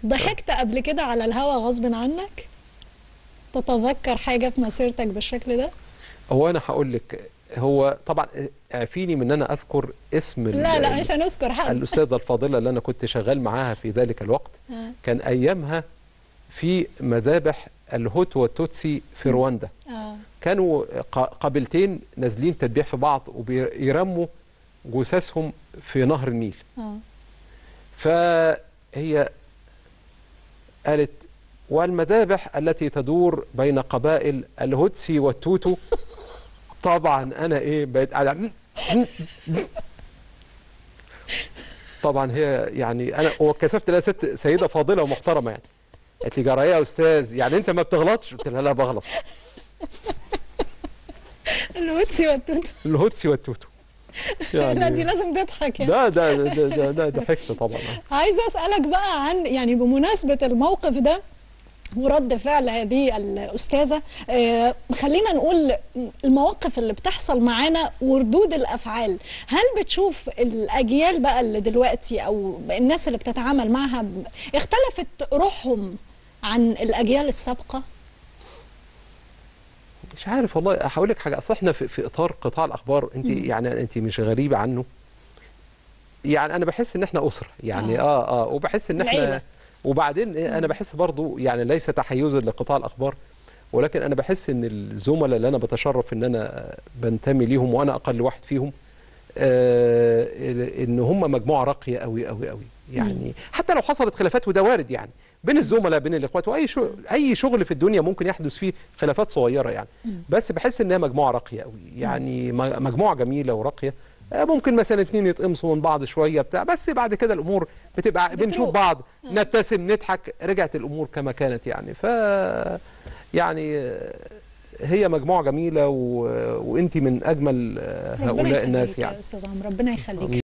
ضحكت قبل كده على الهوا غصب عنك تتذكر حاجة في مسيرتك بالشكل ده هو انا هقول لك هو طبعا اعفيني من ان انا اذكر اسم ال- لا لا مش هنذكر حد الاستاذه الفاضله اللي انا كنت شغال معاها في ذلك الوقت آه. كان ايامها في مذابح الهوت والتوتسي في رواندا اه كانوا ق- قبيلتين نازلين تذبيح في بعض وبيرموا جثثهم في نهر النيل اه فهي قالت والمذابح التي تدور بين قبائل الهوتسي والتوتو طبعا انا ايه بقيت قاعد طبعا هي يعني انا وكسفت لها ست سيده فاضله ومحترمه يعني قالت لي جرايه يا استاذ يعني انت ما بتغلطش قلت لها لا بغلط الوتسي والتوتو الهوتسي والتوتو لا دي لازم تضحك يعني ده ده ده ده, ده ضحكت طبعا عايزه اسالك بقى عن يعني بمناسبه الموقف ده ورد فعل هذه الاستاذه آه خلينا نقول المواقف اللي بتحصل معانا وردود الافعال هل بتشوف الاجيال بقى اللي دلوقتي او الناس اللي بتتعامل معها ب- اختلفت روحهم عن الاجيال السابقه مش عارف والله هقول لك حاجه اصل احنا في, في اطار قطاع الاخبار انت مم. يعني انت مش غريبه عنه يعني انا بحس ان احنا اسره يعني آه. اه اه, وبحس ان العيلة. احنا وبعدين إيه، انا بحس برضو يعني ليس تحيزا لقطاع الاخبار ولكن انا بحس ان الزملاء اللي انا بتشرف ان انا بنتمي ليهم وانا اقل واحد فيهم آه ان هم مجموعه راقيه قوي قوي قوي يعني حتى لو حصلت خلافات وده وارد يعني بين الزملاء بين الاخوات واي شغل اي شغل في الدنيا ممكن يحدث فيه خلافات صغيره يعني بس بحس انها مجموعه راقيه قوي يعني م- مجموعه جميله وراقيه آه، ممكن مثلا اتنين يتقمصوا من بعض شويه بتاع بس بعد كده الامور بتبقى بنشوف بتروح. بعض نبتسم نضحك رجعت الامور كما كانت يعني ف يعني آه، هي مجموعه جميله و... وانت من اجمل آه، ربنا هؤلاء يخليك الناس يا يعني استاذ عمرو ربنا يخليك